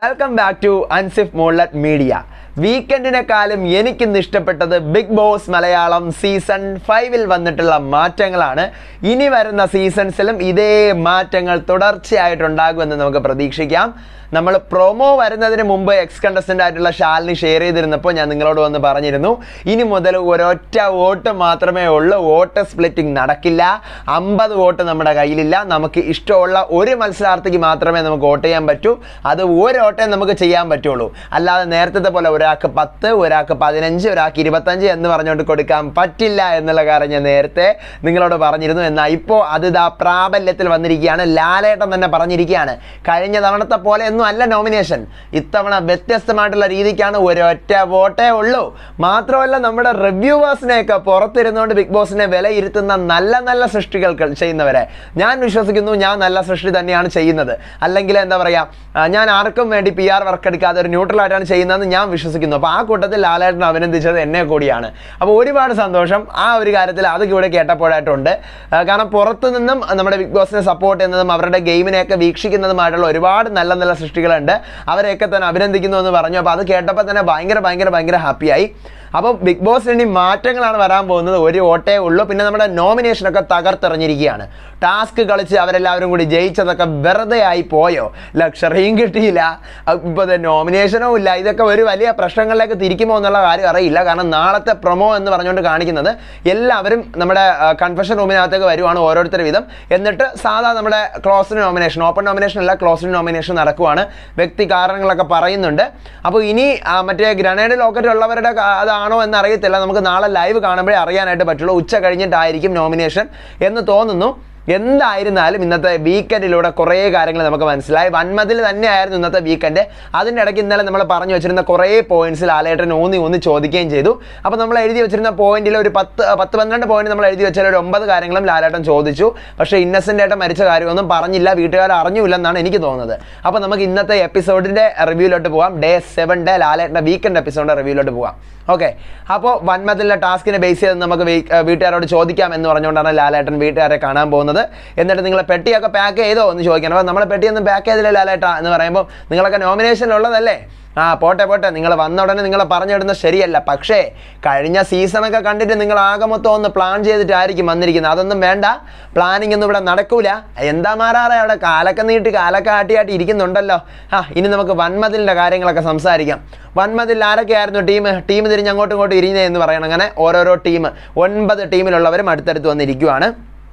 Welcome back to Ansif മോളറ്റ് media വീക്കെൻഡിനെക്കാളും എനിക്കിന്ന് ഇഷ്ടപ്പെട്ടത് ബിഗ് ബോസ് മലയാളം സീസൺ ഫൈവിൽ വന്നിട്ടുള്ള മാറ്റങ്ങളാണ് ഇനി വരുന്ന സീസൺസിലും ഇതേ മാറ്റങ്ങൾ തുടർച്ചയായിട്ടുണ്ടാകുമെന്ന് നമുക്ക് പ്രതീക്ഷിക്കാം നമ്മൾ പ്രൊമോ വരുന്നതിന് മുമ്പ് എക്സ് കണ്ടസ്റ്റൻ്റ് ആയിട്ടുള്ള ഷാലിനി ഷെയർ ചെയ്തിരുന്നപ്പോൾ ഞാൻ നിങ്ങളോട് വന്ന് പറഞ്ഞിരുന്നു ഇനി മുതൽ ഒരൊറ്റ വോട്ട് മാത്രമേ ഉള്ളൂ വോട്ട് സ്പ്ലിറ്റിംഗ് നടക്കില്ല അമ്പത് വോട്ട് നമ്മുടെ കയ്യിലില്ല നമുക്ക് ഇഷ്ടമുള്ള ഒരു മത്സരാർത്ഥിക്ക് മാത്രമേ നമുക്ക് വോട്ട് ചെയ്യാൻ പറ്റൂ അത് ഒരു വോട്ടേ നമുക്ക് ചെയ്യാൻ പറ്റുള്ളൂ അല്ലാതെ നേരത്തെ പോലെ ഒരാൾക്ക് പത്ത് ഒരാൾക്ക് പതിനഞ്ച് ഒരാൾക്ക് ഇരുപത്തഞ്ച് എന്ന് പറഞ്ഞുകൊണ്ട് കൊടുക്കാൻ പറ്റില്ല എന്നുള്ള കാര്യം ഞാൻ നേരത്തെ നിങ്ങളോട് പറഞ്ഞിരുന്നു എന്നാൽ ഇപ്പോൾ അത് ഇതാ പ്രാബല്യത്തിൽ വന്നിരിക്കുകയാണ് ലാലേട്ടൻ തന്നെ പറഞ്ഞിരിക്കുകയാണ് കഴിഞ്ഞ തവണത്തെ പോലെ ഒന്നും അല്ല നോമിനേഷൻ ഇത്തവണ വ്യത്യസ്തമായിട്ടുള്ള രീതിക്കാണ് ഒരൊറ്റ വോട്ടേ ഉള്ളൂ മാത്രമല്ല നമ്മുടെ റിവ്യൂവേഴ്സിനെയൊക്കെ പുറത്തിരുന്നുകൊണ്ട് ബിഗ് ബോസിനെ വിലയിരുത്തുന്ന നല്ല നല്ല സൃഷ്ടികൾ ചെയ്യുന്നവരെ ഞാൻ വിശ്വസിക്കുന്നു ഞാൻ നല്ല സൃഷ്ടി തന്നെയാണ് ചെയ്യുന്നത് അല്ലെങ്കിൽ എന്താ പറയുക ഞാൻ ആർക്കും വേണ്ടി പി ആർ വർക്ക് എടുക്കാതെ ഒരു ന്യൂട്രൽ ആയിട്ടാണ് ചെയ്യുന്നതെന്ന് ഞാൻ വിശ്വസിക്കുന്നു അപ്പോൾ ആ കൂട്ടത്തിൽ ലാലേട്ടൻ അഭിനന്ദിച്ചത് എന്നെ കൂടിയാണ് അപ്പോൾ ഒരുപാട് സന്തോഷം ആ ഒരു കാര്യത്തിൽ അത് ഇവിടെ കേട്ടപ്പോഴായിട്ടുണ്ട് ആ, കാരണം പുറത്തു നിന്നും നമ്മുടെ ബിഗ് ബോസിനെ സപ്പോർട്ട് ചെയ്യുന്നതും അവരുടെ ഗെയിമിനെയൊക്കെ വീക്ഷിക്കുന്നതുമായിട്ടുള്ള ഒരുപാട് നല്ല നല്ല സൃഷ്ടികളുണ്ട് അവരെയൊക്കെ തന്നെ അഭിനന്ദിക്കുന്നു എന്ന് പറഞ്ഞു അപ്പോൾ അത് കേട്ടപ്പോൾ തന്നെ ഭയങ്കര ഭയങ്കര ഭയങ്കര ഹാപ്പിയായി അപ്പോൾ ബിഗ് ബോസിൽ ഇനി മാറ്റങ്ങളാണ് വരാൻ പോകുന്നത് ഒരു ഓട്ടേ ഉള്ളൂ പിന്നെ നമ്മുടെ നോമിനേഷനൊക്കെ തകർത്തെറിഞ്ഞിരിക്കുകയാണ് ടാസ്ക് കളിച്ച് അവരെല്ലാവരും കൂടി ജയിച്ചതൊക്കെ വെറുതെ ആയി പോയോ ലക്ഷറിയും കിട്ടിയില്ല ഇപ്പോൾ നോമിനേഷനോ ഇല്ല ഇതൊക്കെ ഒരു വലിയ പ്രശ്നങ്ങളിലേക്ക് തിരിക്കുമോ എന്നുള്ള കാര്യം അറിയില്ല കാരണം നാളത്തെ പ്രൊമോ എന്ന് പറഞ്ഞുകൊണ്ട് കാണിക്കുന്നത് എല്ലാവരും നമ്മുടെ കൺഫെഷൻ റൂമിനകത്തേക്ക് വരുവാണ് ഓരോരുത്തർ വീതം എന്നിട്ട് സാധാ നമ്മുടെ ക്ലോസിന് നോമിനേഷൻ ഓപ്പൺ നോമിനേഷൻ അല്ല ക്ലോസിന് നോമിനേഷൻ നടക്കുവാണ് വ്യക്തി കാരണങ്ങളൊക്കെ പറയുന്നുണ്ട് അപ്പോൾ ഇനി ആ, മറ്റേ ഗ്രനേഡ് ലോക്കറ്റ് ഉള്ളവരുടെ കാ- അതാണോ എന്ന് അറിയത്തില്ല നമുക്ക് നാളെ ലൈവ് കാണുമ്പോഴേ അറിയാനായിട്ട് പറ്റുള്ളൂ ഉച്ച കഴിഞ്ഞിട്ടായിരിക്കും നോമിനേഷൻ എന്ന് തോന്നുന്നു എന്തായിരുന്നാലും ഇന്നത്തെ വീക്കെൻഡിലൂടെ കുറേ കാര്യങ്ങൾ നമുക്ക് മനസ്സിലായി വൻമതിൽ തന്നെയായിരുന്നു ഇന്നത്തെ വീക്കെൻഡ് അതിൻ്റെ ഇടയ്ക്ക് ഇന്നലെ നമ്മൾ പറഞ്ഞു വെച്ചിരുന്ന കുറേ പോയിന്റ്സിൽ ആലേട്ടൻ ഊന്നി ഊന്നി ചോദിക്കുകയും ചെയ്തു അപ്പോൾ നമ്മൾ എഴുതി വെച്ചിരുന്ന പോയിന്റിൽ ഒരു പത്ത് പത്ത് പന്ത്രണ്ട് പോയിന്റ് നമ്മൾ എഴുതി വെച്ചാൽ ഒരു ഒമ്പത് കാര്യങ്ങളും ലാലേട്ടൻ ചോദിച്ചു പക്ഷേ ഇന്നസെൻ്റ് ആയിട്ട് മരിച്ച കാര്യമൊന്നും പറഞ്ഞില്ല വീട്ടുകാർ അറിഞ്ഞില്ലെന്നാണ് എനിക്ക് തോന്നുന്നത് അപ്പോൾ നമുക്ക് ഇന്നത്തെ എപ്പിസോഡിൻ്റെ റിവ്യൂലോട്ട് പോകാം ഡേ സെവൻ ഡേ ലാലേട്ടൻ്റെ വീക്കെൻഡ് എപ്പിസോഡിൻ്റെ റിവ്യൂലോട്ട് പോകാം ഓക്കെ അപ്പോൾ വൻമതിലെ ടാസ്കിനെ ബേസ് ചെയ്ത് നമുക്ക് വീ- ഏർ വീട്ടുകാരോട് ചോദിക്കാം എന്ന് പറഞ്ഞുകൊണ്ടാണ് ലാലേട്ടൻ വീട്ടുകാരെ കാണാൻ പോകുന്നത് എന്നിട്ട് നിങ്ങളെ പെട്ടിയൊക്കെ പാക്ക് ചെയ്തോ എന്ന് ചോദിക്കണം അപ്പോൾ നമ്മളെ പെട്ടിയൊന്നും പാക്ക് ചെയ്തില്ല ലാലേട്ടാ എന്ന് പറയുമ്പോൾ നിങ്ങളൊക്കെ നോമിനേഷനിലുള്ളതല്ലേ ആ പോട്ടെ പോട്ടെ നിങ്ങൾ വന്ന ഉടനെ നിങ്ങളെ പറഞ്ഞിടുന്നത് ശരിയല്ല പക്ഷേ കഴിഞ്ഞ സീസണൊക്കെ കണ്ടിട്ട് നിങ്ങൾ ആകെ മൊത്തം ഒന്ന് പ്ലാൻ ചെയ്തിട്ടായിരിക്കും വന്നിരിക്കുന്നത് അതൊന്നും വേണ്ട പ്ലാനിങ് ഒന്നും ഇവിടെ നടക്കൂല എന്താ മാറാറെ അവിടെ കാലൊക്കെ നീട്ടി കാലൊക്കെ ആട്ടിയാട്ടി ഇരിക്കുന്നുണ്ടല്ലോ ആ ഇനി നമുക്ക് വൻമതിലിൻ്റെ കാര്യങ്ങളൊക്കെ സംസാരിക്കാം വൻമതിൽ ആരൊക്കെയായിരുന്നു ടീം ടീം തിരിഞ്ഞ് അങ്ങോട്ടും ഇങ്ങോട്ടും ഇരിഞ്ഞത് എന്ന് പറയണം അങ്ങനെ ഓരോരോ ടീം ഒൻപത് ടീമിലുള്ളവരും അടുത്തടുത്ത് വന്നിരിക്കുവാണ്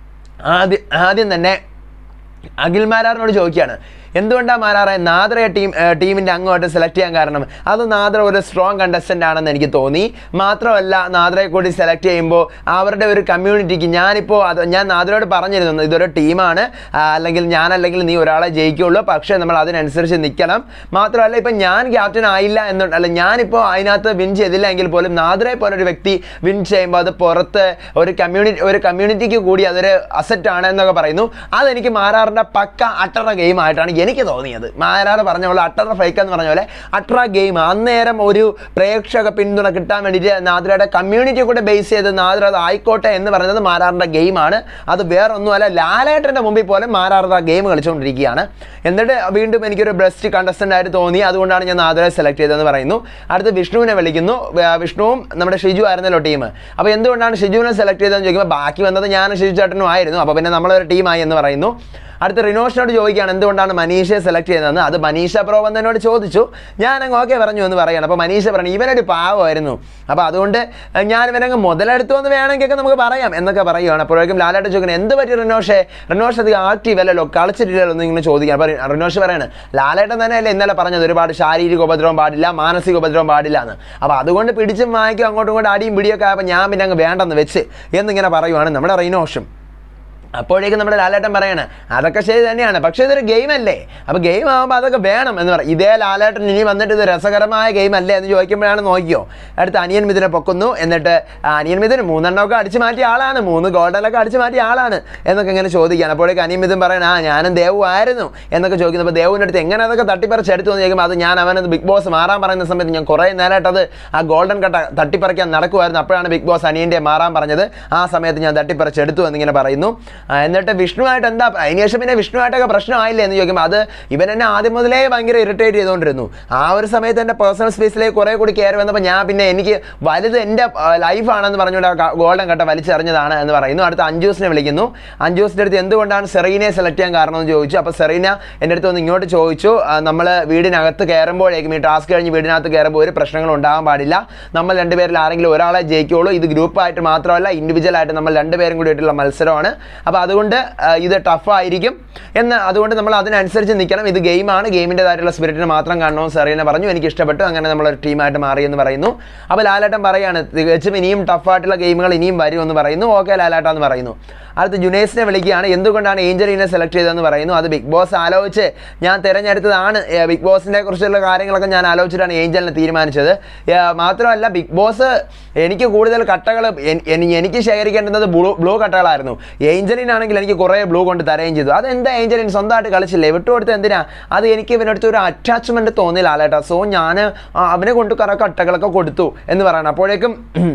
ആദ്യം ആദ്യം തന്നെ അഖിൽ മാരാറിനോട് ചോദിക്കുകയാണ് എന്തുകൊണ്ടാണ് മാരാറെ നാദ്രയെ ടീം ഏർ ടീമിൻ്റെ അങ്ങോട്ട് സെലക്ട് ചെയ്യാൻ കാരണം അത് നാദ്ര ഒരു സ്ട്രോങ് കണ്ടസ്റ്റൻ്റ് ആണെന്ന് എനിക്ക് തോന്നി മാത്രമല്ല നാദ്രയെ കൂടി സെലക്ട് ചെയ്യുമ്പോൾ അവരുടെ ഒരു കമ്മ്യൂണിറ്റിക്ക് ഞാനിപ്പോൾ അത് ഞാൻ നാദ്രയോട് പറഞ്ഞിരുന്നു ഇതൊരു ടീമാണ് ആ, അല്ലെങ്കിൽ ഞാൻ അല്ലെങ്കിൽ നീ ഒരാളെ ജയിക്കുള്ളൂ പക്ഷേ നമ്മൾ അതിനനുസരിച്ച് നിൽക്കണം മാത്രമല്ല ഇപ്പം ഞാൻ ക്യാപ്റ്റൻ ആയില്ല എന്നുണ്ട് അല്ല ഞാനിപ്പോൾ അതിനകത്ത് വിൻ ചെയ്തില്ല എങ്കിൽ പോലും നാദ്രയെ പോലെ ഒരു വ്യക്തി വിൻ ചെയ്യുമ്പോൾ അത് പുറത്ത് ഒരു കമ്മ്യൂണിറ്റി ഒരു കമ്മ്യൂണിറ്റിക്ക് കൂടി അതൊരു അസറ്റ് ആണ് എന്നൊക്കെ പറയുന്നു അതെനിക്ക് മാരാറിൻ്റെ പക്ക അട്ടറ ഗെയിം ആയിട്ടാണ് എനിക്ക് തോന്നിയത് മാരാറ് പറഞ്ഞ പോലെ അട്ടറ ഫൈക്ക് എന്ന് പറഞ്ഞ പോലെ അട്ടറ ഗെയിം അന്നേരം ഒരു പ്രേക്ഷക പിന്തുണ കിട്ടാൻ വേണ്ടിയിട്ട് നാദ്രയുടെ കമ്മ്യൂണിറ്റി കൂടെ ബേസ് ചെയ്ത് നാദ്ര അത് ആയിക്കോട്ടെ എന്ന് പറയുന്നത് മാരാറിൻ്റെ ഗെയിമാണ് അത് വേറെ ഒന്നുമല്ല ലാലേട്ടൻ്റെ മുമ്പിൽ പോലെ മാരാറ് ആ ഗെയിം കളിച്ചുകൊണ്ടിരിക്കുകയാണ് എന്നിട്ട് വീണ്ടും എനിക്കൊരു ബെസ്റ്റ് കണ്ടസ്റ്റൻ്റ് ആയിട്ട് തോന്നി അതുകൊണ്ടാണ് ഞാൻ നാദ്രയെ സെലക്ട് ചെയ്തതെന്ന് പറയുന്നു അടുത്ത് വിഷ്ണുവിനെ വിളിക്കുന്നു വേ- വിഷ്ണുവും നമ്മുടെ ഷിജു ആയിരുന്നല്ലോ ടീം അപ്പോൾ എന്തുകൊണ്ടാണ് ഷിജുവിനെ സെലക്ട് ചെയ്തതെന്ന് ചോദിക്കുമ്പോൾ ബാക്കി വന്നത് ഞാൻ ഷിജു ചേട്ടനും ആയിരുന്നു അപ്പോൾ പിന്നെ നമ്മളൊരു ടീമായി എന്ന് പറയുന്നു അടുത്ത റിനോഷിനോട് ചോദിക്കുകയാണ് എന്തുകൊണ്ടാണ് മനീഷയെ സെലക്ട് ചെയ്തതെന്ന് അത് മനീഷ പ്രോ വന്നതിനോട് ചോദിച്ചു ഞാൻ അങ്ങ് ഓക്കെ പറഞ്ഞു എന്ന് പറയണം അപ്പോൾ മനീഷ പറഞ്ഞു ഇവനൊരു പാവമായിരുന്നു അപ്പോൾ അതുകൊണ്ട് ഞാൻ ഇവനങ്ങ് മുതലെടുത്തു എന്ന് വേണമെങ്കിൽ നമുക്ക് പറയാം എന്നൊക്കെ പറയുകയാണ് അപ്പോഴേക്കും ലാലായിട്ട് ചോദിക്കുന്നത് എന്ത് പറ്റി റിനോഷെ റിനോഷ് അധികം ആക്റ്റീവ് അല്ലല്ലോ കളിച്ചിട്ടില്ലല്ലോ എന്ന് ഇങ്ങനെ ചോദിക്കാം അപ്പോൾ റിനോഷ് പറയാണ് ലാലേട്ടൻ തന്നെയല്ലേ ഇന്നലെ പറഞ്ഞത് ഒരുപാട് ശാരീരിക ഉപദ്രവം പാടില്ല മാനസിക ഉപദ്രവം പാടില്ല എന്ന് അപ്പോൾ അതുകൊണ്ട് പിടിച്ചും വാങ്ങിക്കും അങ്ങോട്ടും ഇങ്ങോട്ടും അടിയും പിടിയൊക്കെ ആയപ്പോൾ ഞാൻ പിന്നെ അങ്ങ് വേണ്ടെന്ന് വെച്ച് എന്നിങ്ങനെ പറയുവാണ് നമ്മുടെ റിനോഷും അപ്പോഴേക്കും നമ്മുടെ ലാലേട്ടൻ പറയാണ് അതൊക്കെ ശരി തന്നെയാണ് പക്ഷേ ഇതൊരു ഗെയിം അല്ലേ അപ്പോൾ ഗെയിം ആകുമ്പോൾ അതൊക്കെ വേണം എന്ന് പറയും ഇതേ ലാലേട്ടൻ ഇനി വന്നിട്ട് ഇത് രസകരമായ ഗെയിം അല്ലേ എന്ന് ചോദിക്കുമ്പോഴാണ് നോക്കിയോ അടുത്ത് അനിയൻ മിഥുനെ പൊക്കുന്നു എന്നിട്ട് ആ അനിയൻ മിഥുൻ മൂന്നെണ്ണമൊക്കെ അടിച്ചു മാറ്റിയ ആളാണ് മൂന്ന് ഗോൾഡനൊക്കെ അടിച്ചു മാറ്റിയ ആളാണ് എന്നൊക്കെ ഇങ്ങനെ ചോദിക്കുകയാണ് അപ്പോഴേക്കും അനിയൻ മിഥുൻ പറയണം ആ ഞാനും ദേവു ആയിരുന്നു എന്നൊക്കെ ചോദിക്കുന്നു അപ്പോൾ ദേവുവിൻ്റെ അടുത്ത് എങ്ങനെ അതൊക്കെ തട്ടിപ്പറിച്ചെടുത്തു എന്ന് ചോദിക്കുമ്പോൾ അത് ഞാൻ അവനത് ബിഗ് ബോസ് മാറാൻ പറയുന്ന സമയത്ത് ഞാൻ കുറേ നേരമായിട്ട് അത് ആ ഗോൾഡൻ കട്ട തട്ടിപ്പറിക്കാൻ നടക്കുമായിരുന്നു അപ്പോഴാണ് ബിഗ് ബോസ് അനിയൻ്റെ മാറാൻ പറഞ്ഞത് ആ സമയത്ത് ഞാൻ തട്ടിപ്പറിച്ചെടുത്തു എന്നിങ്ങനെ പറയുന്നു ആ, എന്നിട്ട് വിഷ്ണുവായിട്ട് എന്താ അതിനുശേഷം പിന്നെ വിഷ്ണുവായിട്ടൊക്കെ പ്രശ്നമായില്ലേ എന്ന് ചോദിക്കുമ്പോൾ അത് ഇവൻ എന്നെ ആദ്യം മുതലേ ഭയങ്കര ഇറിറ്റേറ്റ് ചെയ്തുകൊണ്ടിരുന്നു ആ ഒരു സമയത്ത് എൻ്റെ പേഴ്സണൽ സ്പേസിലേക്ക് കുറേ കൂടി കയറി വന്നപ്പോൾ ഞാൻ പിന്നെ എനിക്ക് വലുത് എൻ്റെ ലൈഫാണെന്ന് പറഞ്ഞുകൊണ്ട് ഗോൾഡൻ കട്ട വലിച്ചെറിഞ്ഞതാണ് എന്ന് പറയുന്നു അടുത്ത അഞ്ജൂസിനെ വിളിക്കുന്നു അഞ്ജൂസിൻ്റെ അടുത്ത് എന്തുകൊണ്ടാണ് സെറീനയെ സെലക്ട് ചെയ്യാൻ കാരണം എന്ന് ചോദിച്ചു അപ്പോൾ സെറീന എൻ്റെ അടുത്ത് വന്ന് ഇങ്ങോട്ട് ചോദിച്ചു നമ്മൾ വീടിനകത്ത് കയറുമ്പോഴേക്കും ഈ ടാസ്ക് കഴിഞ്ഞ് വീടിനകത്ത് കയറുമ്പോൾ ഒരു പ്രശ്നങ്ങളും ഉണ്ടാകാൻ പാടില്ല നമ്മൾ രണ്ടുപേരിൽ ആരെങ്കിലും ഒരാളെ ജയിക്കുകയുള്ളൂ ഇത് ഗ്രൂപ്പായിട്ട് മാത്രമല്ല ഇൻഡിവിജ്വൽ ആയിട്ട് നമ്മൾ രണ്ടുപേരും കൂടിയിട്ടുള്ള മത്സരമാണ് അപ്പോൾ അതുകൊണ്ട് ആ, ഇത് ടഫായിരിക്കും എന്ന് അതുകൊണ്ട് നമ്മൾ അതിനനുസരിച്ച് നിൽക്കണം ഇത് ഗെയിമാണ് ഗെയിമിൻ്റെതായിട്ടുള്ള സ്പിരിറ്റിന് മാത്രം കാണണമെന്ന് സെറീന പറഞ്ഞു എനിക്ക് ഇഷ്ടപ്പെട്ടു അങ്ങനെ നമ്മളൊരു ടീമായിട്ട് മാറി എന്ന് പറയുന്നു അപ്പോൾ ലാലേട്ടൻ പറയാണ് തികച്ചും ഇനിയും ടഫായിട്ടുള്ള ഗെയിമുകൾ ഇനിയും വരും എന്ന് പറയുന്നു ഓക്കെ ലാലേട്ട എന്ന് പറയുന്നു അടുത്ത് ജുനേസിനെ വിളിക്കുകയാണ് എന്തുകൊണ്ടാണ് ഏഞ്ചലിനെ സെലക്ട് ചെയ്തതെന്ന് പറയുന്നു അത് ബിഗ് ബോസ് ആലോചിച്ച് ഞാൻ തിരഞ്ഞെടുത്തതാണ് ഏ, ബിഗ് ബോസിനെ കുറിച്ചുള്ള കാര്യങ്ങളൊക്കെ ഞാൻ ആലോചിച്ചിട്ടാണ് ഏഞ്ചലിനെ തീരുമാനിച്ചത് ഏ, മാത്രമല്ല ബിഗ് ബോസ് എനിക്ക് കൂടുതൽ കട്ടകൾ എനിക്ക് ശേഖരിക്കേണ്ടുന്നത് ബ്ലൂ ബ്ലൂ കട്ടകളായിരുന്നു ഏഞ്ചലിനാണെങ്കിൽ എനിക്ക് കുറേ ബ്ലൂ കൊണ്ട് തരുകയും ചെയ്തു അതെന്താ ഏഞ്ചലിൻ സ്വന്തമായിട്ട് കളിച്ചില്ലേ വിട്ടുകൊടുത്ത് എന്തിനാ അത് എനിക്ക് ഇവനടുത്ത് ഒരു അറ്റാച്ച്മെൻറ്റ് തോന്നില്ല ആലേട്ടാ സോ ഞാൻ അവനെ കൊണ്ട് കുറേ കട്ടകളൊക്കെ കൊടുത്തു എന്ന് പറയണം അപ്പോഴേക്കും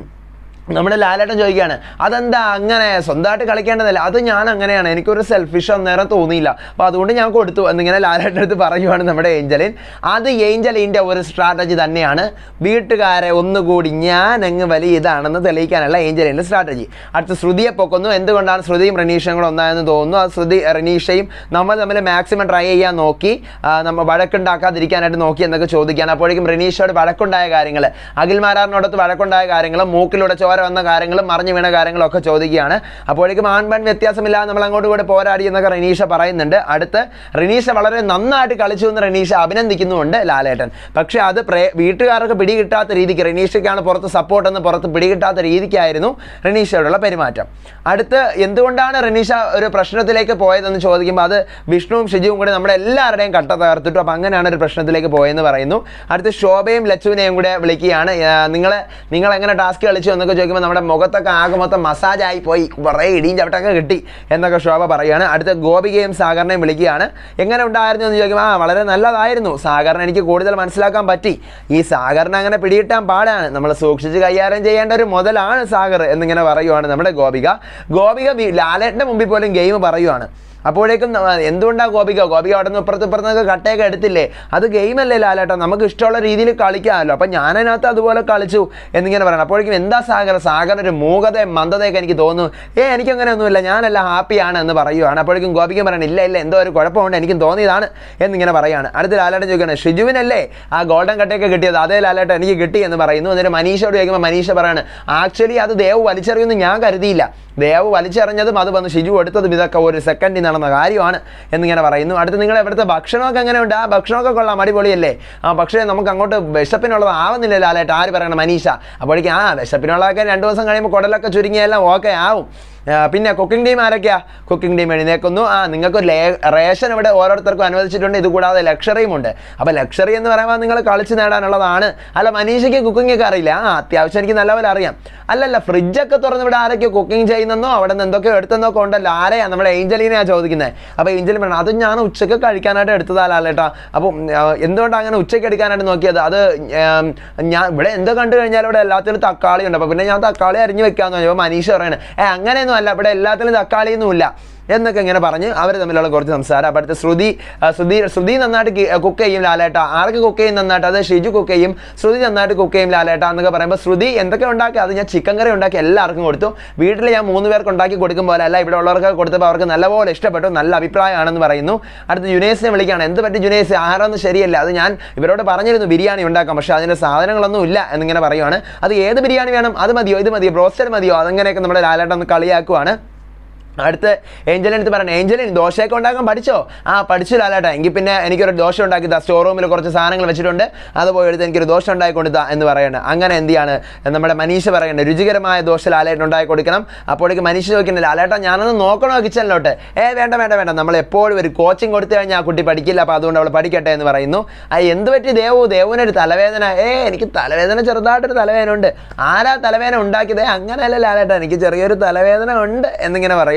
നമ്മുടെ ലാലേട്ടൻ ചോദിക്കുകയാണ് അതെന്താ അങ്ങനെ സ്വന്തമായിട്ട് കളിക്കേണ്ടതല്ല അത് ഞാൻ അങ്ങനെയാണ് എനിക്കൊരു സെൽഫിഷ് അന്നേരം തോന്നിയില്ല അപ്പോൾ അതുകൊണ്ട് ഞാൻ കൊടുത്തു എന്നിങ്ങനെ ലാലേട്ടൻ അടുത്ത് പറയുവാണ് നമ്മുടെ ഏഞ്ചലിൻ അത് ഏഞ്ചലിൻ്റെ ഒരു സ്ട്രാറ്റജി തന്നെയാണ് വീട്ടുകാരെ ഒന്നുകൂടി ഞാൻ അങ്ങ് വലിയ ഇതാണെന്ന് തെളിയിക്കാനുള്ള ഏഞ്ചലിൻ്റെ സ്ട്രാറ്റജി അടുത്ത് ശ്രുതിയെ പൊക്കുന്നു എന്തുകൊണ്ടാണ് ശ്രുതിയും റനീഷയും കൂടെ ഒന്നായെന്ന് തോന്നുന്നു ആ ശ്രുതി റനീഷയും നമ്മൾ തമ്മിൽ മാക്സിമം ട്രൈ ചെയ്യാൻ നോക്കി ആ, നമ്മൾ വഴക്കുണ്ടാക്കാതിരിക്കാനായിട്ട് നോക്കി എന്നൊക്കെ ചോദിക്കുകയാണ് അപ്പോഴേക്കും റനീഷയോട് വഴക്കുണ്ടായ കാര്യങ്ങൾ അഖിൽമാരാറിനോടത്ത് വഴക്കുണ്ടായ കാര്യങ്ങൾ മൂക്കിലൂടെ ചോര വന്ന കാര്യങ്ങളും മറിഞ്ഞു വീണ കാര്യങ്ങളും ഒക്കെ ചോദിക്കുകയാണ് അപ്പോഴേക്കും ആൺപെൺ വ്യത്യാസമില്ലാതെ നമ്മൾ അങ്ങോട്ട് കൂടെ പോരാടി എന്നൊക്കെ റനീഷ പറയുന്നുണ്ട് അടുത്ത് റനീഷ വളരെ നന്നായിട്ട് കളിച്ചു എന്ന് റനീഷ അഭിനന്ദിക്കുന്നുമുണ്ട് ലാലേട്ടൻ പക്ഷേ അത് പ്രേ വീട്ടുകാർക്ക് പിടികിട്ടാത്ത രീതിക്ക് റനീഷയ്ക്കാണ് പുറത്ത് സപ്പോർട്ട് എന്ന് പുറത്ത് പിടികിട്ടാത്ത രീതിക്കായിരുന്നു റനീഷയോടുള്ള പെരുമാറ്റം അടുത്ത് എന്തുകൊണ്ടാണ് റനീഷ ഒരു പ്രശ്നത്തിലേക്ക് പോയതെന്ന് ചോദിക്കുമ്പോൾ അത് വിഷ്ണുവും ഷിജുവും കൂടെ നമ്മുടെ എല്ലാവരുടെയും കട്ട തകർത്തിട്ടു അപ്പോൾ അങ്ങനെയാണ് ഒരു പ്രശ്നത്തിലേക്ക് പോയെന്ന് പറയുന്നു അടുത്ത് ശോഭയും ലച്ചുവിനെയും കൂടെ വിളിക്കുകയാണ് നിങ്ങൾ നിങ്ങൾ എങ്ങനെ ടാസ്ക് കളിച്ചു എന്നൊക്കെ ചോദിക്കുമ്പോൾ നമ്മുടെ മുഖത്തൊക്കെ ആകെ മൊത്തം മസാജായി പോയി കുറേ ഇടിയും ചവിട്ടൊക്കെ കിട്ടി എന്നൊക്കെ ശോഭ പറയുകയാണ് അടുത്ത ഗോപികയും സാഗറിനെയും വിളിക്കുകയാണ് എങ്ങനെ ഉണ്ടായിരുന്നു എന്ന് ചോദിക്കുമ്പോൾ ആ വളരെ നല്ലതായിരുന്നു സാഗറിനെ എനിക്ക് കൂടുതൽ മനസ്സിലാക്കാൻ പറ്റി ഈ സാഗറിനെ അങ്ങനെ പിടികിട്ടാൻ പാടാണ് നമ്മൾ സൂക്ഷിച്ച് കൈകാര്യം ചെയ്യേണ്ട ഒരു മുതലാണ് സാഗർ എന്നിങ്ങനെ പറയുവാണ് നമ്മുടെ ഗോപിക ഗോപിക വി- ലാലേട്ടൻ്റെ മുമ്പിൽ പോലും ഗെയിം പറയുവാണ് അപ്പോഴേക്കും ന- എന്തുകൊണ്ടാണ് ഗോപിക ഗോപിക അവിടെ നിന്ന് ഇപ്പുറത്ത് ഇപ്പുറത്തൊക്കെ കട്ടയൊക്കെ എടുത്തില്ലേ അത് ഗെയിമല്ലേ ലാലേട്ടാ നമുക്ക് ഇഷ്ടമുള്ള രീതിയിൽ കളിക്കാമല്ലോ അപ്പം ഞാനതിനകത്ത് അതുപോലെ കളിച്ചു എന്നിങ്ങനെ പറയണം അപ്പോഴേക്കും എന്താ സാഗർ സാഗർ ഒരു മൂകതയും മന്ദതയൊക്കെ എനിക്ക് തോന്നുന്നു ഏ എനിക്കങ്ങനെയൊന്നുമില്ല ഞാനെല്ലാം ഹാപ്പിയാണ് എന്ന് പറയുവാണ് അപ്പോഴേക്കും ഗോപിക്കും പറയണം ഇല്ല ഇല്ല എന്തോ ഒരു കുഴപ്പമുണ്ട് എനിക്കും തോന്നിയതാണ് എന്നിങ്ങനെ പറയുകയാണ് അടുത്ത ലാലേട്ടൻ ചോദിക്കുകയാണ് ഷിജുവിനല്ലേ ആ ഗോൾഡൻ കട്ടയൊക്കെ കിട്ടിയത് അതേ ലാലേട്ടൻ എനിക്ക് കിട്ടി എന്ന് പറയുന്നു എന്നിട്ട് മനീഷയോട് ചോദിക്കുമ്പോൾ മനീഷ പറയാണ് ആക്ച്വലി അത് ദേവ് വലിച്ചെറിയുമെന്ന് ഞാൻ കരുതിയില്ല ദേവ് വലിച്ചെറിഞ്ഞതും അത് വന്ന് ഷിജു എടുത്തതും ഇതൊക്കെ ഒരു സെക്കൻഡിൽ നടന്ന കാര്യമാണ് എന്നിങ്ങനെ പറയുന്നു അടുത്ത് നിങ്ങൾ ഇവിടുത്തെ ഭക്ഷണമൊക്കെ എങ്ങനെയുണ്ട് ആ ഭക്ഷണമൊക്കെ കൊള്ളാം അടിപൊളിയല്ലേ ആ പക്ഷേ നമുക്ക് അങ്ങോട്ട് വിശപ്പിനുള്ളത് ആവുന്നില്ല ലാലേട്ട് ആര് പറയണം മനീഷ അപ്പോഴേക്കും ആ വിശപ്പിനുള്ളതൊക്കെ രണ്ട് ദിവസം കഴിയുമ്പോൾ കുടലൊക്കെ ചുരുങ്ങിയെല്ലാം ഓക്കെ ആവും ആ, പിന്നെ കുക്കിംഗ് ടീം ആരൊക്കെയാ കുക്കിംഗ് ടീം എഴുന്നേക്കുന്നു ആ നിങ്ങൾക്ക് ലേ റേഷൻ ഇവിടെ ഓരോരുത്തർക്കും അനുവദിച്ചിട്ടുണ്ട് ഇതുകൂടാതെ ലക്ഷറിയും ഉണ്ട് അപ്പോൾ ലക്ഷറി എന്ന് പറയുമ്പോൾ നിങ്ങൾ കളിച്ച് നേടാനുള്ളതാണ് അല്ല മനീഷയ്ക്ക് കുക്കിംഗ് ഒക്കെ അറിയില്ല ആ അത്യാവശ്യം എനിക്ക് നല്ലപോലെ അറിയാം അല്ലല്ല ഫ്രിഡ്ജൊക്കെ തുറന്ന് ഇവിടെ ആരൊക്കെ കുക്കിംഗ് ചെയ്യുന്നെന്നോ അവിടെ നിന്ന് എന്തൊക്കെയോ എടുത്തെന്നൊക്കെ ഉണ്ടല്ലോ ആരെയാ നമ്മുടെ ഏഞ്ചലിനെയാണ് ചോദിക്കുന്നത് അപ്പോൾ ഏഞ്ചലിൻ പറഞ്ഞു അത് ഞാൻ ഉച്ചയ്ക്ക് കഴിക്കാനായിട്ട് എടുത്തതാലേട്ടാ അപ്പം ആ, എന്തുകൊണ്ടാണ് അങ്ങനെ ഉച്ചയ്ക്ക് എടുക്കാനായിട്ട് നോക്കിയത് അത് ഉം, ഞാൻ ഇവിടെ എന്ത് കണ്ടു കഴിഞ്ഞാലും ഇവിടെ എല്ലാത്തിലും തക്കാളി ഉണ്ട് അപ്പോൾ പിന്നെ ഞാൻ തക്കാളി അരിഞ്ഞ് വെക്കാമെന്ന് പറഞ്ഞു അപ്പോൾ മനീഷ പറയണേ ഏ അങ്ങനെയൊന്നും അല്ല ഇവിടെ എല്ലാത്തിലും തക്കാളിയൊന്നും ഇല്ല എന്നൊക്കെ ഇങ്ങനെ പറഞ്ഞ് അവർ തമ്മിലുള്ള കുറച്ച് സംസാരം അപ്പോൾ അടുത്ത് ശ്രുതി ആ, ശ്രുതി ശ്രുതി നന്നായിട്ട് കുക്ക് ചെയ്യും ലാലേട്ട ആർക്ക് കുക്ക് ചെയ്യും നന്നായിട്ട് അത് ഷിജു കുക്ക് ചെയ്യും ശ്രുതി നന്നായിട്ട് കുക്ക് ചെയ്യും ലാലേട്ട എന്നൊക്കെ പറയുമ്പോൾ ശ്രുതി എന്തൊക്കെ ഉണ്ടാക്കി അത് ഞാൻ ചിക്കൻ കറി ഉണ്ടാക്കി എല്ലാവർക്കും കൊടുത്തു വീട്ടിൽ ഞാൻ മൂന്ന് പേർക്ക് ഉണ്ടാക്കി കൊടുക്കും പോലെ അല്ല ഇവിടെ ഉള്ളവർക്ക് കൊടുത്തപ്പോൾ അവർക്ക് നല്ലപോലെ ഇഷ്ടപ്പെട്ടു നല്ല അഭിപ്രായമാണെന്ന് പറയുന്നു അടുത്ത് ജുനേസിനെ വിളിക്കുകയാണ് എന്ത് പറ്റി ജുനേസ് ആഹാരമൊന്നും ശരിയല്ല അത് ഞാൻ ഇവരോട് പറഞ്ഞിരുന്നു ബിരിയാണി ഉണ്ടാക്കാം പക്ഷേ അതിൻ്റെ സാധനങ്ങളൊന്നും ഇല്ല എന്നിങ്ങനെ പറയുവാണ് അത് ഏത് ബിരിയാണി വേണം അത് മതിയോ ഇത് മതിയോ ബ്രോസ്റ്റഡ് മതിയോ അതങ്ങനെയൊക്കെ നമ്മുടെ ലാലേട്ടൻ ഒന്ന് കളിയാക്കുവാണ് അടുത്ത് ഏഞ്ചലിൻ അടുത്ത് പറയണം ഏഞ്ചലിൻ ദോശയൊക്കെ ഉണ്ടാക്കാൻ പഠിച്ചോ ആ പഠിച്ചു ലാലേട്ടാ എങ്കിൽ പിന്നെ എനിക്കൊരു ദോശ ഉണ്ടാക്കി താ സ്റ്റോർ റൂമിൽ കുറച്ച് സാധനങ്ങൾ വെച്ചിട്ടുണ്ട് അത് പോയി എടുത്ത് എനിക്കൊരു ദോശ ഉണ്ടാക്കി കൊടുത്താ എന്ന് പറയണം അങ്ങനെ എന്ത് ചെയ്യാണ് നമ്മുടെ മനീഷ പറയണ്ടത് രുചികരമായ ദോശ ലാലേട്ടൻ ഉണ്ടാക്കി കൊടുക്കണം അപ്പോഴേക്ക് മനീഷ ചോദിക്കുന്നത് ലാലേട്ടാ ഞാനൊന്ന് നോക്കണോ കിച്ചണിലോട്ട് ഏ വേണ്ട വേണ്ട വേണ്ട നമ്മൾ എപ്പോഴും ഒരു കോച്ചിങ് കൊടുത്തു കഴിഞ്ഞാൽ ആ കുട്ടി പഠിക്കില്ല അപ്പോൾ അതുകൊണ്ട് അവൾ പഠിക്കട്ടെ എന്ന് പറയുന്നു ആ എന്ത് പറ്റി ദേവു ദേവുവിനൊരു തലവേദന ഏ എനിക്ക് തലവേദന ചെറുതായിട്ടൊരു തലവേദന ഉണ്ട് ആരാ തലവേദന ഉണ്ടാക്കിയത് ഏ, അങ്ങനെയല്ല ലാലേട്ടാ എനിക്ക് ചെറിയൊരു തലവേദന ഉണ്ട് എന്നിങ്ങനെ പറയുകയാണ്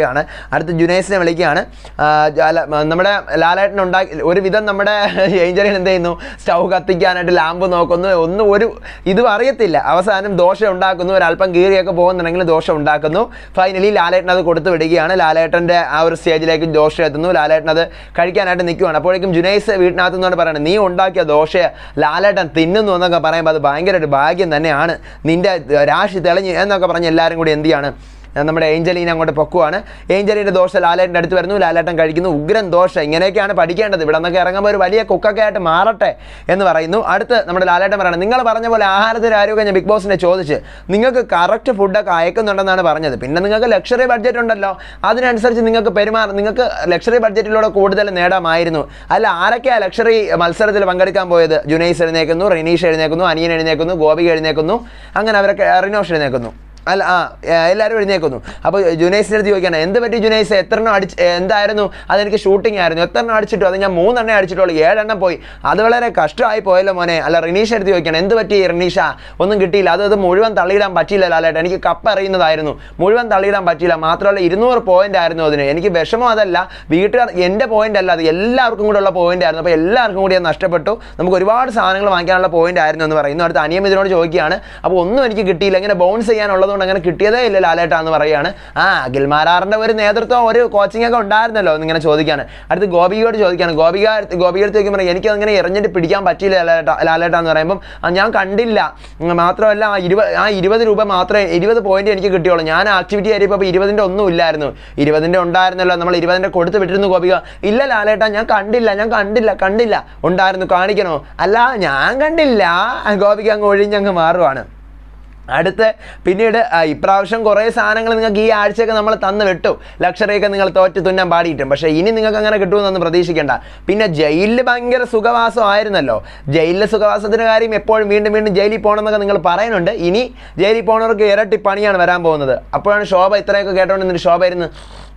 വിളിക്കുകയാണ് അടുത്ത് ജുനൈസിനെ വിളിക്കുകയാണ് ആ, ജാല- നമ്മുടെ ലാലേട്ടൻ ഉണ്ടാക്കി ഒരു വിധം നമ്മുടെ ഏഞ്ചലിൻ എന്ത് ചെയ്യുന്നു സ്റ്റൗ കത്തിക്കാനായിട്ട് ലാമ്പ് നോക്കുന്നു ഒന്നും ഒരു ഇതും അറിയത്തില്ല അവസാനം ദോശ ഉണ്ടാക്കുന്നു ഒരല്പം കീറിയൊക്കെ പോകുന്നുണ്ടെങ്കിൽ ദോശ ഉണ്ടാക്കുന്നു ഫൈനലി ലാലേട്ടൻ അത് കൊടുത്തു വിടുകയാണ് ലാലേട്ടൻ്റെ ആ ഒരു സ്റ്റേജിലേക്ക് ദോശ എത്തുന്നു ലാലേട്ടൻ അത് കഴിക്കാനായിട്ട് നിൽക്കുകയാണ് അപ്പോഴേക്കും ജുനൈസ് വീട്ടിനകത്ത് നിന്നോട് പറയണം നീ ഉണ്ടാക്കിയ ദോശ ലാലേട്ടൻ തിന്നുന്നു എന്നൊക്കെ പറയുമ്പോൾ അത് ഭയങ്കര ഒരു ഭാഗ്യം തന്നെയാണ് നിന്റെ രാശി തെളിഞ്ഞ് എന്നൊക്കെ പറഞ്ഞ് എല്ലാവരും കൂടി എന്ത് ചെയ്യാണ് നമ്മുടെ ഏഞ്ചലീനെ അങ്ങോട്ട് പൊക്കുവാണ് ഏഞ്ചലീൻ്റെ ദോശ ലാലേട്ടൻ്റെ അടുത്ത് വരുന്നു ലാലേട്ടൻ കഴിക്കുന്നു ഉഗ്രൻ ദോശ ഇങ്ങനെയൊക്കെയാണ് പഠിക്കേണ്ടത് ഇവിടെ നിന്നൊക്കെ ഇറങ്ങുമ്പോൾ ഒരു വലിയ കുക്കൊക്കെ ആയിട്ട് മാറട്ടെ എന്ന് പറയുന്നു അടുത്ത് നമ്മുടെ ലാലേട്ടൻ പറയണം നിങ്ങൾ പറഞ്ഞ പോലെ ആഹാരത്തിൻ്റെ ആരോഗ്യം ഞാൻ ബിഗ് ബോസിനെ ചോദിച്ച് നിങ്ങൾക്ക് കറക്റ്റ് ഫുഡൊക്കെ അയക്കുന്നുണ്ടെന്നാണ് പറഞ്ഞത് പിന്നെ നിങ്ങൾക്ക് ലക്ഷറി ബഡ്ജറ്റ് ഉണ്ടല്ലോ അതിനനുസരിച്ച് നിങ്ങൾക്ക് പെരുമാറും നിങ്ങൾക്ക് ലക്ഷറി ബഡ്ജറ്റിലൂടെ കൂടുതൽ നേടാമായിരുന്നു അല്ല ആരൊക്കെയാണ് ലക്ഷറി മത്സരത്തിൽ പങ്കെടുക്കാൻ പോയത് ജുനൈസ് എഴുന്നേക്കുന്നു റിനീഷ് എഴുന്നേക്കുന്നു അനിയൻ എഴുന്നേക്കുന്നു ഗോപിക എഴുന്നേക്കുന്നു അങ്ങനെ അവരൊക്കെ റിനോഷ് എഴുന്നേക്കുന്നു അല്ല ആ ഏ, എല്ലാവരും എഴുന്നേക്കുന്നു അപ്പോൾ ജുനൈസിൻ്റെ അടുത്ത് ചോദിക്കണം എന്ത് പറ്റി ജുനൈസ് എത്രണ്ണം അടിച്ച് ഏ, എന്തായിരുന്നു അതെനിക്ക് ഷൂട്ടിംഗ് ആയിരുന്നു എത്രണ്ണം അടിച്ചിട്ടു അത് ഞാൻ മൂന്നെണ്ണേ അടിച്ചിട്ടുള്ളൂ ഏഴെണ്ണം പോയി അത് വളരെ കഷ്ടമായി പോയല്ലോ മോനെ അല്ല റിനീഷ് എടുത്ത് ചോദിക്കണം എന്ത് പറ്റി റിനീഷ ഒന്നും കിട്ടിയില്ല അത് അത് മുഴുവൻ തള്ളിയിടാൻ പറ്റിയില്ല ലാലേട്ടൻ എനിക്ക് കപ്പ് അറിയുന്നതായിരുന്നു മുഴുവൻ തള്ളിയിടാൻ പറ്റിയില്ല മാത്രമല്ല ഇരുന്നൂറ് പോയിന്റ് ആയിരുന്നു അതിന് എനിക്ക് വിഷമം അതല്ല വീട്ടുകാർ എൻ്റെ പോയിന്റ് അല്ല അത് എല്ലാവർക്കും കൂടെ ഉള്ള പോയിന്റ് ആയിരുന്നു അപ്പോൾ എല്ലാവർക്കും കൂടി അത് നഷ്ടപ്പെട്ടു നമുക്ക് ഒരുപാട് സാധനങ്ങൾ വാങ്ങിക്കാനുള്ള പോയിന്റ് ആയിരുന്നു എന്ന് പറയുന്നു അടുത്ത് അനിയം ഇതിനോട് ചോദിക്കുകയാണ് അപ്പോൾ ഒന്നും എനിക്ക് കിട്ടിയില്ല ഇങ്ങനെ ബൗൺസ് ചെയ്യാനുള്ളതുകൊണ്ട് അങ്ങനെ കിട്ടിയതേ ഇല്ല ലാലേട്ട എന്ന് പറയുകയാണ് ആ അഖിൽമാരാറിൻ്റെ ഒരു നേതൃത്വം ഒരു കോച്ചിങ് ഒക്കെ ഉണ്ടായിരുന്നല്ലോ എന്നിങ്ങനെ ചോദിക്കുകയാണ് അടുത്ത് ഗോപികയോട് ചോദിക്കുകയാണ് ഗോപിക ഗോപിക അടുത്ത് ചോദിക്കുമ്പോൾ എനിക്ക് അങ്ങനെ എറിഞ്ഞിട്ട് പിടിക്കാൻ പറ്റിയില്ല ലാലേട്ട ലാലേട്ട എന്ന് പറയുമ്പം "ആ, ഞാൻ കണ്ടില്ല ഉം, മാത്രമല്ല ആ ഇരുപത് ആ ഇരുപത് രൂപ മാത്രമേ ഇരുപത് പോയിന്റ് എനിക്ക് കിട്ടിയുള്ളൂ ഞാൻ ആക്ടിവിറ്റി ആയിരിപ്പോൾ ഇരുപതിൻ്റെ ഒന്നും ഇല്ലായിരുന്നു ഇരുപതിൻ്റെ ഉണ്ടായിരുന്നല്ലോ നമ്മൾ ഇരുപതിൻ്റെ കൊടുത്ത് വിട്ടിരുന്നു ഗോപിക ഇല്ല ലാലേട്ട ഞാൻ കണ്ടില്ല ഞാൻ കണ്ടില്ല കണ്ടില്ല ഉണ്ടായിരുന്നു കാണിക്കണോ അല്ല ഞാൻ കണ്ടില്ല ഗോപിക അങ്ങ് ഒഴിഞ്ഞങ്ങ് മാറുവാണ് അടുത്ത് പിന്നീട് ആ, ഇപ്രാവശ്യം കുറേ സാധനങ്ങൾ നിങ്ങൾക്ക് ഈ ആഴ്ചയൊക്കെ നമ്മൾ തന്നു വിട്ടു ലക്ഷറിയൊക്കെ നിങ്ങൾ തോറ്റ് തുന്നാൻ പാടിയിട്ടും പക്ഷേ ഇനി നിങ്ങൾക്ക് അങ്ങനെ കിട്ടുമെന്നൊന്നും പ്രതീക്ഷിക്കേണ്ട പിന്നെ ജയിലിൽ ഭയങ്കര സുഖവാസം ആയിരുന്നല്ലോ ജയിലിലെ സുഖവാസത്തിൻ്റെ കാര്യം എപ്പോഴും വീണ്ടും വീണ്ടും ജയിലിൽ പോകണമെന്നൊക്കെ നിങ്ങൾ പറയുന്നുണ്ട് ഇനി ജയിലിൽ പോകണവർക്ക് ഇരട്ടി പണിയാണ് വരാൻ പോകുന്നത് അപ്പോഴാണ് ശോഭ ഇത്രയൊക്കെ കേട്ടോണ്ട് നിന്നിട്ട് ശോഭ ഇരുന്ന്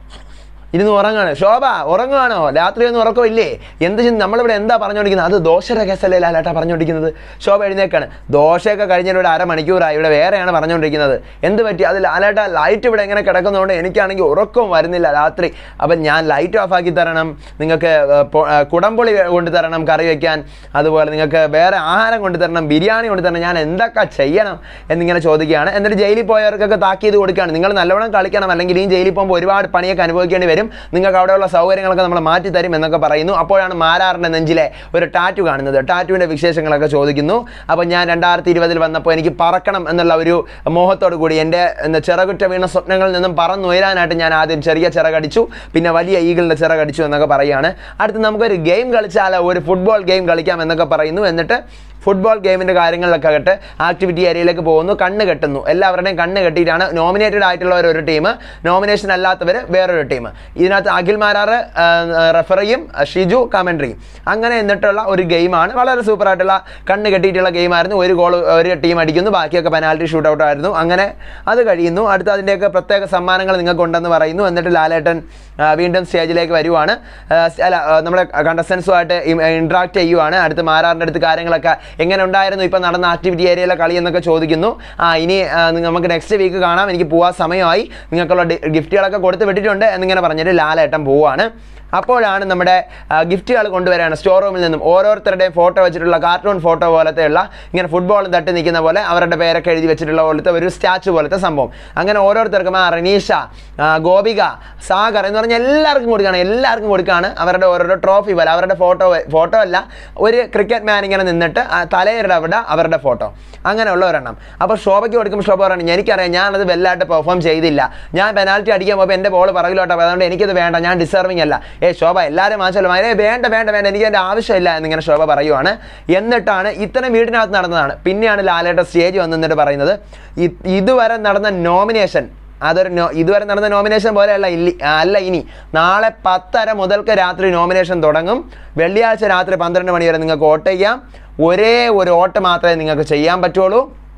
ഇരുന്ന് ഉറങ്ങാണ് ശോഭ ഉറങ്ങുകയാണോ രാത്രി ഒന്നും ഉറക്കമില്ലേ എന്ത് ചെയ്യും നമ്മളിവിടെ എന്താ പറഞ്ഞുകൊണ്ടിരിക്കുന്നത് അത് ദോശയുടെ കേസല്ലേ ലാലേട്ടാ പറഞ്ഞുകൊണ്ടിരിക്കുന്നത് ശോഭ എഴുന്നേക്കാണ് ദോശയൊക്കെ കഴിഞ്ഞിട്ട് ഇവിടെ അരമണിക്കൂറായി ഇവിടെ വേറെയാണ് പറഞ്ഞുകൊണ്ടിരിക്കുന്നത് എന്ത് പറ്റി അത് ലാലേട്ട ലൈറ്റ് ഇവിടെ എങ്ങനെ കിടക്കുന്നതുകൊണ്ട് എനിക്കാണെങ്കിൽ ഉറക്കവും വരുന്നില്ല രാത്രി അപ്പം ഞാൻ ലൈറ്റ് ഓഫ് ആക്കി തരണം നിങ്ങൾക്ക് ഏർ, പൊ- ഏർ, കുടംപുളി കൊണ്ടുതരണം കറി വെക്കാൻ അതുപോലെ നിങ്ങൾക്ക് വേറെ ആഹാരം കൊണ്ടുതരണം ബിരിയാണി കൊണ്ടുതരണം ഞാൻ എന്തൊക്കെ ചെയ്യണം എന്നിങ്ങനെ ചോദിക്കുകയാണ് എന്നിട്ട് ജയിലിൽ പോയവർക്കൊക്കെ താക്കീത് കൊടുക്കുകയാണ് നിങ്ങൾ നല്ലവണ്ണം കളിക്കണം അല്ലെങ്കിൽ ഈ ജയിലിൽ പോകുമ്പോൾ ഒരുപാട് പണിയൊക്കെ അനുഭവിക്കേണ്ടി വരും നിങ്ങൾക്ക് അവിടെയുള്ള സൗകര്യങ്ങളൊക്കെ നമ്മൾ മാറ്റി തരും എന്നൊക്കെ പറയുന്നു അപ്പോഴാണ് മാരാറിൻ്റെ നെഞ്ചിലെ ഒരു ടാറ്റു കാണുന്നത് ടാറ്റുവിൻ്റെ വിശേഷങ്ങളൊക്കെ ചോദിക്കുന്നു അപ്പോൾ ഞാൻ രണ്ടായിരത്തി ഇരുപതിൽ വന്നപ്പോൾ എനിക്ക് പറക്കണം എന്നുള്ള ഒരു മോഹത്തോടു കൂടി എൻ്റെ എന്താ ചിറകുറ്റ വീണ സ്വപ്നങ്ങളിൽ നിന്നും പറന്നുയരാനായിട്ട് ഞാൻ ആദ്യം ചെറിയ ചിറകടിച്ചു പിന്നെ വലിയ ഈഗിളിൻ്റെ ചിറകടിച്ചു എന്നൊക്കെ പറയുകയാണ് അടുത്ത് നമുക്കൊരു ഗെയിം കളിച്ചാൽ ഒരു ഫുട്ബോൾ ഗെയിം കളിക്കാം എന്നൊക്കെ പറയുന്നു എന്നിട്ട് ഫുട്ബോൾ ഗെയിമിൻ്റെ കാര്യങ്ങളിലൊക്കെ ആകട്ടെ ആക്ടിവിറ്റി ഏരിയയിലേക്ക് പോകുന്നു കണ്ണ് കെട്ടുന്നു എല്ലാവരുടെയും കണ്ണ് കെട്ടിയിട്ടാണ് നോമിനേറ്റഡ് ആയിട്ടുള്ളവർ ഒരു ടീം നോമിനേഷൻ അല്ലാത്തവർ വേറൊരു ടീം ഇതിനകത്ത് അഖിൽ മാരാറ് റെഫറിയും ഷിജു കമൻട്രിയും അങ്ങനെ എന്നിട്ടുള്ള ഒരു ഗെയിമാണ് വളരെ സൂപ്പറായിട്ടുള്ള കണ്ണ് കെട്ടിയിട്ടുള്ള ഗെയിമായിരുന്നു ഒരു ഗോൾ ഒരു ടീം അടിക്കുന്നു ബാക്കിയൊക്കെ പെനാൽറ്റി ഷൂട്ട് ഔട്ട് ആയിരുന്നു അങ്ങനെ അത് കഴിയുന്നു അടുത്ത അതിൻ്റെയൊക്കെ പ്രത്യേക സമ്മാനങ്ങൾ നിങ്ങൾക്ക് ഉണ്ടെന്ന് പറയുന്നു എന്നിട്ട് ലാലേട്ടൻ ആ, വീണ്ടും സ്റ്റേജിലേക്ക് വരുവാണ് ആ, സ്- അല്ല ആ, നമ്മുടെ കണ്ടസ്റ്റൻസുമായിട്ട് ഇൻട്രാക്ട് ചെയ്യുവാണ് അടുത്ത് മാരാറിൻ്റെ അടുത്ത് കാര്യങ്ങളൊക്കെ എങ്ങനെ ഉണ്ടായിരുന്നു ഇപ്പം നടന്ന ആക്ടിവിറ്റി ഏരിയയിലെ കളി എന്നൊക്കെ ചോദിക്കുന്നു ആ ഇനി ആ, നിങ്ങ- നമുക്ക് നെക്സ്റ്റ് വീക്ക് കാണാം എനിക്ക് പോകാൻ സമയമായി നിങ്ങൾക്കുള്ള ഡി- ഗിഫ്റ്റുകളൊക്കെ കൊടുത്ത് വിട്ടിട്ടുണ്ട് എന്നിങ്ങനെ പറഞ്ഞിട്ട് ലാലേട്ടൻ പോവാണ് അപ്പോഴാണ് നമ്മുടെ ഗിഫ്റ്റുകൾ കൊണ്ടുവരികയാണ് സ്റ്റോർ റൂമിൽ നിന്നും ഓരോരുത്തരുടെയും ഫോട്ടോ വെച്ചിട്ടുള്ള കാർട്ടൂൺ ഫോട്ടോ പോലത്തെയുള്ള ഇങ്ങനെ ഫുട്ബോൾ തട്ടി നിൽക്കുന്ന പോലെ അവരുടെ പേരൊക്കെ എഴുതി വെച്ചിട്ടുള്ള പോലത്തെ ഒരു സ്റ്റാച്ചു പോലത്തെ സംഭവം അങ്ങനെ ഓരോരുത്തർക്കും ആ റനീഷ ആ, ഗോപിക സാഗർ എന്ന് പറഞ്ഞാൽ എല്ലാവർക്കും കൊടുക്കുകയാണ് എല്ലാവർക്കും കൊടുക്കുകയാണ് അവരുടെ ഓരോരോ ട്രോഫി പോലെ അവരുടെ ഫോട്ടോ ഫോട്ടോ അല്ല ഒരു ക്രിക്കറ്റ് മാൻ ഇങ്ങനെ നിന്നിട്ട് ആ തലയുടെ അവിടെ അവരുടെ ഫോട്ടോ അങ്ങനെയുള്ള ഒരെണ്ണം അപ്പോൾ ശോഭയ്ക്ക് കൊടുക്കുമ്പോൾ ശോഭ പറയണം എനിക്കറിയാം ഞാനത് വെല്ലായിട്ട് പെർഫോം ചെയ്തില്ല ഞാൻ പെനാൽറ്റി അടിക്കാൻ പോകുമ്പോൾ എൻ്റെ ബോൾ പറകിലോട്ടോ അതുകൊണ്ട് എനിക്കത് വേണ്ട ഞാൻ ഡിസർവിങ് അല്ല ഏ ശോഭ എല്ലാവരും മാച്ചല്ലോ ഏ വേണ്ട വേണ്ട വേണ്ട എനിക്ക് എൻ്റെ ആവശ്യമില്ല എന്നിങ്ങനെ ശോഭ പറയുവാണ് എന്നിട്ടാണ് ഇത്തരം വീടിനകത്ത് നടന്നതാണ് പിന്നെയാണ് ലാലേട്ട സ്റ്റേജ് വന്ന് നിന്നിട്ട് പറയുന്നത് ഇ- ഇതുവരെ നടന്ന നോമിനേഷൻ അതൊരു നോ ഇതുവരെ നടന്ന നോമിനേഷൻ പോലെയല്ല ഇല്ലി അല്ല ഇനി നാളെ പത്തര മുതൽക്ക് രാത്രി നോമിനേഷൻ തുടങ്ങും വെള്ളിയാഴ്ച രാത്രി പന്ത്രണ്ട് മണി വരെ നിങ്ങൾക്ക് വോട്ട് ചെയ്യാം ഒരേ ഒരു വോട്ട് മാത്രമേ നിങ്ങൾക്ക് ചെയ്യാൻ പറ്റുള്ളൂ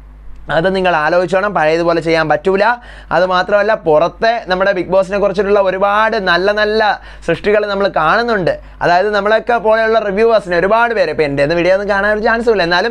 അത് നിങ്ങൾ ആലോചിച്ചോണം പഴയതുപോലെ ചെയ്യാൻ പറ്റൂല അത് മാത്രമല്ല പുറത്തെ നമ്മുടെ ബിഗ് ബോസിനെ കുറിച്ചിട്ടുള്ള ഒരുപാട് നല്ല നല്ല സൃഷ്ടികൾ നമ്മൾ കാണുന്നുണ്ട് അതായത് നമ്മളൊക്കെ പോലെയുള്ള റിവ്യൂവേഴ്സിനെ ഒരുപാട് പേര് ഇപ്പോൾ എൻ്റെ വീഡിയോ ഒന്നും കാണാൻ ഒരു ചാൻസും ഇല്ല എന്നാലും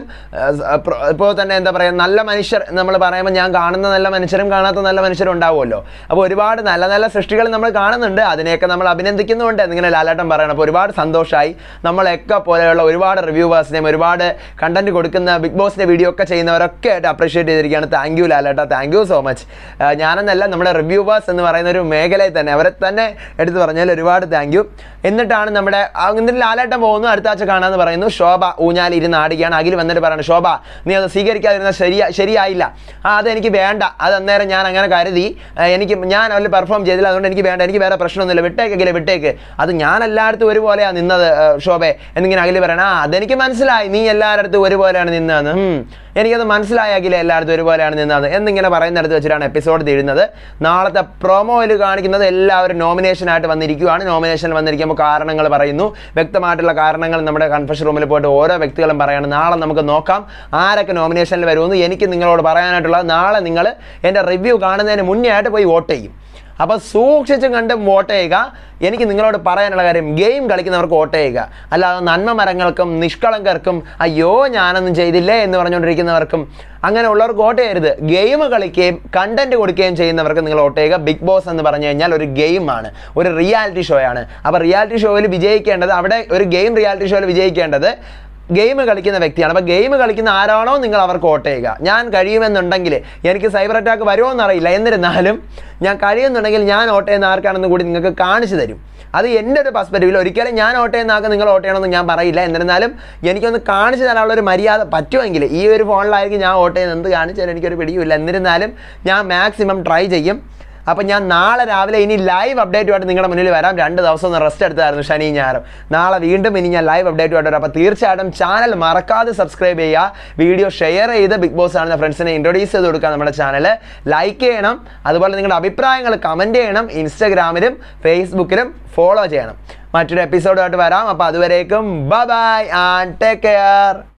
ഇപ്പോൾ തന്നെ എന്താ പറയുക നല്ല മനുഷ്യർ നമ്മൾ പറയുമ്പോൾ ഞാൻ കാണുന്ന നല്ല മനുഷ്യരും കാണാത്ത നല്ല മനുഷ്യരും ഉണ്ടാവുമല്ലോ അപ്പോൾ ഒരുപാട് നല്ല നല്ല സൃഷ്ടികൾ നമ്മൾ കാണുന്നുണ്ട് അതിനെയൊക്കെ നമ്മൾ അഭിനന്ദിക്കുന്നുണ്ട് എന്നിങ്ങനെ ലാലേട്ടൻ പറയണം അപ്പോൾ ഒരുപാട് സന്തോഷമായി നമ്മളെയൊക്കെ പോലെയുള്ള ഒരുപാട് റിവ്യൂവേഴ്സിനെയും ഒരുപാട് കണ്ടന്റ് കൊടുക്കുന്ന ബിഗ് ബോസിൻ്റെ വീഡിയോ ഒക്കെ ചെയ്യുന്നവരൊക്കെ ആയിട്ട് അപ്രീഷിയേറ്റ് ചെയ്തിരിക്കുകയാണ് താങ്ക് യു ലാലേട്ട താങ്ക് യു സോ മച്ച് ഞാനെന്നല്ല നമ്മുടെ റിവ്യൂവേഴ്സ് എന്ന് പറയുന്ന ഒരു മേഖലയിൽ തന്നെ അവരെ തന്നെ എടുത്തു പറഞ്ഞാൽ ഒരുപാട് താങ്ക് യു എന്നിട്ടാണ് നമ്മുടെ ആ, എന്നിട്ട് ലാലേട്ടൻ പോകുന്നു അടുത്ത ആഴ്ച കാണാമെന്ന് പറയുന്നു ശോഭ ഊഞ്ഞാൽ ഇരുന്ന് ആടുകയാണ് അഖിൽ വന്നിട്ട് പറയുന്നത് ശോഭ നീ അത് സ്വീകരിക്കാതിരുന്ന ശരിയാ ശരിയായില്ല ആ അതെനിക്ക് വേണ്ട അത് അന്നേരം ഞാൻ അങ്ങനെ കരുതി ആ, എനിക്ക് ഞാൻ അതിൽ പെർഫോം ചെയ്തില്ല അതുകൊണ്ട് എനിക്ക് വേണ്ട എനിക്ക് വേറെ പ്രശ്നമൊന്നുമില്ല വിട്ടേക്കെങ്കിലേ വിട്ടേക്ക് അത് ഞാൻ എല്ലായിടത്തും ഒരുപോലെയാണ് നിന്നത് ആ, ശോഭെ എന്നിങ്ങനെ അഖിൽ പറയണം ആ അതെനിക്ക് മനസ്സിലായി നീ എല്ലായിടത്തും ഒരുപോലെയാണ് നിന്നതെന്ന് ഉം. എനിക്കത് മനസ്സിലായെങ്കിലേ എല്ലായിടത്തും ഒരുപോലെയാണ് നിന്നത് എന്നിങ്ങനെ പറയുന്നിടത്ത് വെച്ചിട്ടാണ് എപ്പിസോഡ് തീരുന്നത് നാളത്തെ പ്രൊമോയിൽ കാണിക്കുന്നത് എല്ലാവരും നോമിനേഷനായിട്ട് വന്നിരിക്കുകയാണ് നോമിനേഷനിൽ വന്നിരിക്കുമ്പോൾ കാരണങ്ങൾ പറയുന്നു വ്യക്തമായിട്ടുള്ള കാരണങ്ങൾ നമ്മുടെ കൺഫഷൻ റൂമിൽ പോയിട്ട് ഓരോ വ്യക്തികളും പറയാണ് നാളെ നമുക്ക് നോക്കാം ആരൊക്കെ നോമിനേഷനിൽ വരുമെന്ന് എനിക്ക് നിങ്ങളോട് പറയാനായിട്ടുള്ളത് നാളെ നിങ്ങൾ എൻ്റെ റിവ്യൂ കാണുന്നതിന് മുന്നേ ആയിട്ട് പോയി വോട്ട് ചെയ്യും അപ്പോൾ സൂക്ഷിച്ചും കണ്ടും വോട്ട് ചെയ്യുക എനിക്ക് നിങ്ങളോട് പറയാനുള്ള കാര്യം ഗെയിം കളിക്കുന്നവർക്ക് വോട്ട് ചെയ്യുക അല്ലാതെ നന്മ മരങ്ങൾക്കും നിഷ്കളങ്കർക്കും അയ്യോ ഞാനൊന്നും ചെയ്തില്ലേ എന്ന് പറഞ്ഞുകൊണ്ടിരിക്കുന്നവർക്കും അങ്ങനെയുള്ളവർക്ക് വോട്ട് ചെയ്യരുത് ഗെയിം കളിക്കുകയും കണ്ടന്റ് കൊടുക്കുകയും ചെയ്യുന്നവർക്ക് നിങ്ങൾ വോട്ട് ചെയ്യുക ബിഗ് ബോസ് എന്ന് പറഞ്ഞു കഴിഞ്ഞാൽ ഒരു ഗെയിമാണ് ഒരു റിയാലിറ്റി ഷോ ആണ് അപ്പോൾ റിയാലിറ്റി ഷോയിൽ വിജയിക്കേണ്ടത് അവിടെ ഒരു ഗെയിം റിയാലിറ്റി ഷോയിൽ വിജയിക്കേണ്ടത് ഗെയിം കളിക്കുന്ന വ്യക്തിയാണ് അപ്പോൾ ഗെയിം കളിക്കുന്ന ആരാണോ നിങ്ങൾ അവർക്ക് വോട്ട് ചെയ്യുക ഞാൻ കഴിയുമെന്നുണ്ടെങ്കിൽ എനിക്ക് സൈബർ അറ്റാക്ക് വരുമോ എന്നറിയില്ല എന്നിരുന്നാലും ഞാൻ കഴിയുന്നുണ്ടെങ്കിൽ ഞാൻ വോട്ട് ചെയ്യുന്ന ആർക്കാണെന്ന് കൂടി നിങ്ങൾക്ക് കാണിച്ചു തരും അത് എൻ്റെ ഒരു പെർസ്പെക്റ്റീവിൽ ഒരിക്കലും ഞാൻ വോട്ട് ചെയ്യുന്ന ആൾക്ക് നിങ്ങൾ വോട്ട് ചെയ്യണമെന്ന് ഞാൻ പറയില്ല എന്നിരുന്നാലും എനിക്കൊന്ന് കാണിച്ചു തരാനുള്ള ഒരു മര്യാദ പറ്റുമെങ്കിൽ ഈ ഒരു ഫോണിലായിരിക്കും ഞാൻ വോട്ട് ചെയ്യുന്നത് എന്ത് കാണിച്ചാലും എനിക്കൊരു പിടിയുമില്ല എന്നിരുന്നാലും ഞാൻ മാക്സിമം ട്രൈ ചെയ്യും അപ്പം ഞാൻ നാളെ രാവിലെ ഇനി ലൈവ് അപ്ഡേറ്റുമായിട്ട് നിങ്ങളുടെ മുന്നിൽ വരാം രണ്ട് ദിവസം ഒന്ന് റെസ്റ്റ് എടുത്തായിരുന്നു ശനി ഞായറും നാളെ വീണ്ടും ഇനി ഞാൻ ലൈവ് അപ്ഡേറ്റുമായിട്ട് വരാം അപ്പോൾ തീർച്ചയായിട്ടും ചാനൽ മറക്കാതെ സബ്സ്ക്രൈബ് ചെയ്യുക വീഡിയോ ഷെയർ ചെയ്ത് ബിഗ് ബോസ് കാണുന്ന ഫ്രണ്ട്സിനെ ഇൻട്രൊഡ്യൂസ് ചെയ്ത് കൊടുക്കുക നമ്മുടെ ചാനൽ ലൈക്ക് ചെയ്യണം അതുപോലെ നിങ്ങളുടെ അഭിപ്രായങ്ങൾ കമൻറ്റ് ചെയ്യണം ഇൻസ്റ്റഗ്രാമിലും ഫേസ്ബുക്കിലും ഫോളോ ചെയ്യണം മറ്റൊരു എപ്പിസോഡുമായിട്ട് വരാം അപ്പോൾ അതുവരേക്കും bye bye and take care